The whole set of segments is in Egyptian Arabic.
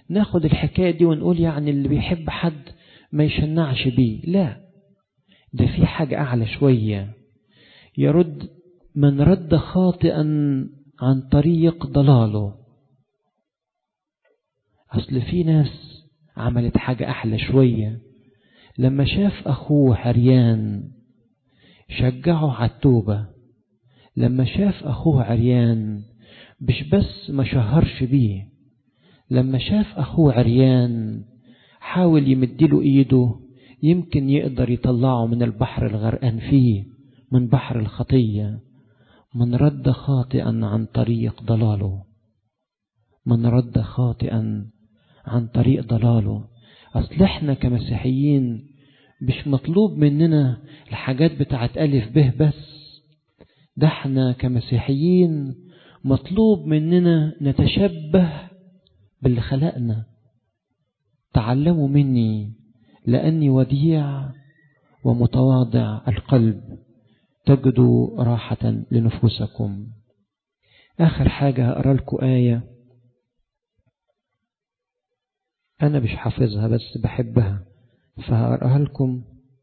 ناخد الحكاية دي ونقول يعني اللي بيحب حد ما يشنعش بيه لا ده في حاجة أعلى شوية يرد من رد خاطئا عن طريق ضلاله أصل في ناس عملت حاجة أحلى شوية لما شاف أخوه عريان شجعه على التوبة لما شاف أخوه عريان مش بس ما شهرش بيه لما شاف أخوه عريان حاول يمدله إيده يمكن يقدر يطلعه من البحر الغرقان فيه من بحر الخطية من رد خاطئا عن طريق ضلاله من رد خاطئا عن طريق ضلاله أصل احنا كمسيحيين مش مطلوب مننا الحاجات بتاعت ألف به بس ده احنا كمسيحيين مطلوب مننا نتشبه باللي خلقنا تعلموا مني لأني وديع ومتواضع القلب تجدوا راحة لنفوسكم آخر حاجة هقرا لكم آية أنا مش حافظها بس بحبها فهقراها لكم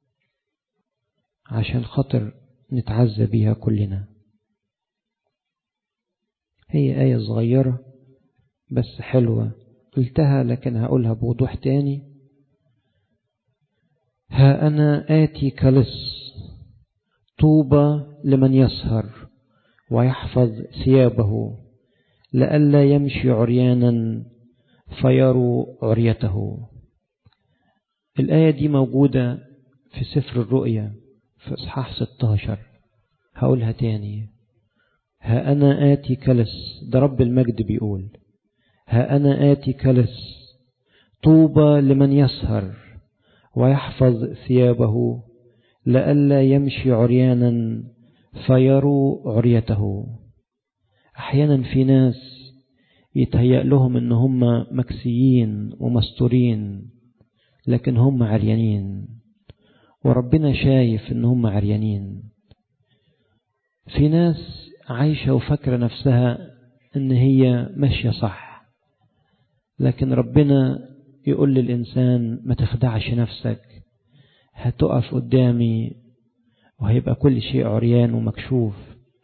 عشان خاطر نتعزى بيها كلنا هي آية صغيرة بس حلوة قلتها لكن هقولها بوضوح تاني ها أنا آتي كلص طوبى لمن يسهر ويحفظ ثيابه لئلا يمشي عريانا فيروا عريته الآية دي موجودة في سفر الرؤيا في إصحاح 16 هقولها تاني ها أنا آتي كلس ده رب المجد بيقول ها أنا آتي كلس طوبى لمن يسهر ويحفظ ثيابه لئلا يمشي عريانا فيروا عريته أحيانا في ناس يتهيأ لهم إن هم مكسيين ومستورين لكن هم عريانين وربنا شايف إن هم عريانين في ناس عايشة وفاكرة نفسها إن هي ماشية صح لكن ربنا يقول للإنسان ما تخدعش نفسك هتقف قدامي وهيبقى كل شيء عريان ومكشوف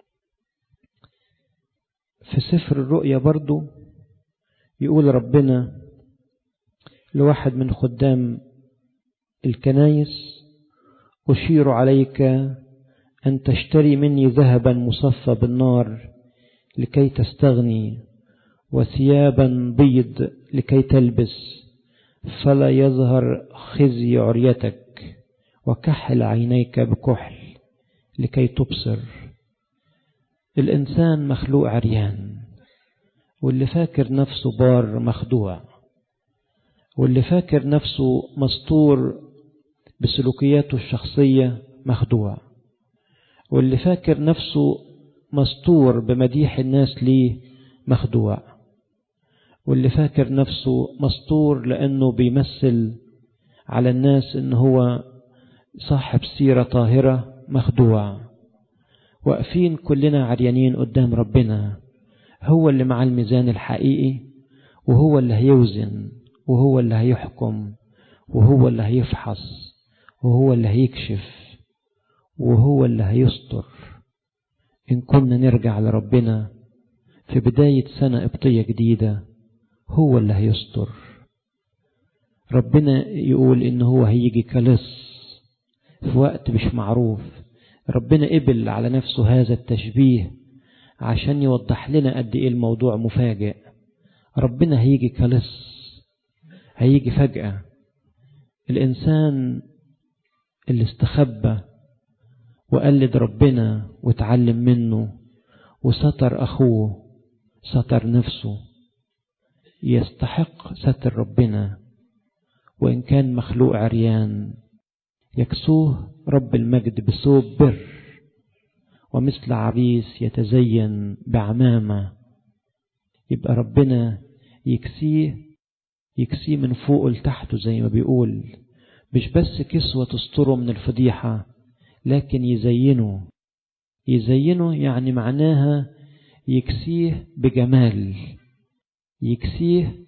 في سفر الرؤيا برضو يقول ربنا لواحد من خدام الكنايس أشير عليك أن تشتري مني ذهبا مصفى بالنار لكي تستغني وثيابا بيض لكي تلبس فلا يظهر خزي عريتك وكحل عينيك بكحل لكي تبصر الإنسان مخلوق عريان واللي فاكر نفسه بار مخدوع واللي فاكر نفسه مستور بسلوكياته الشخصية مخدوع واللي فاكر نفسه مستور بمديح الناس ليه مخدوع واللي فاكر نفسه مستور لأنه بيمثل على الناس إن هو صاحب سيرة طاهرة مخدوع واقفين كلنا عريانين قدام ربنا هو اللي مع الميزان الحقيقي وهو اللي هيوزن وهو اللي هيحكم وهو اللي هيفحص وهو اللي هيكشف وهو اللي هيستر إن كنا نرجع لربنا في بداية سنة قبطية جديدة هو اللي هيستر ربنا يقول إن هو هيجي كلص في وقت مش معروف ربنا قبل على نفسه هذا التشبيه عشان يوضح لنا قد ايه الموضوع مفاجئ ربنا هيجي كلص هيجي فجأة الإنسان اللي استخبى وقلد ربنا وتعلم منه وستر أخوه ستر نفسه يستحق ستر ربنا وإن كان مخلوق عريان يكسوه رب المجد بثوب بر ومثل عريس يتزين بعمامة يبقى ربنا يكسيه يكسيه من فوق لتحته زي ما بيقول مش بس كسوة تستره من الفضيحة لكن يزينه يزينه يعني معناها يكسيه بجمال يكسيه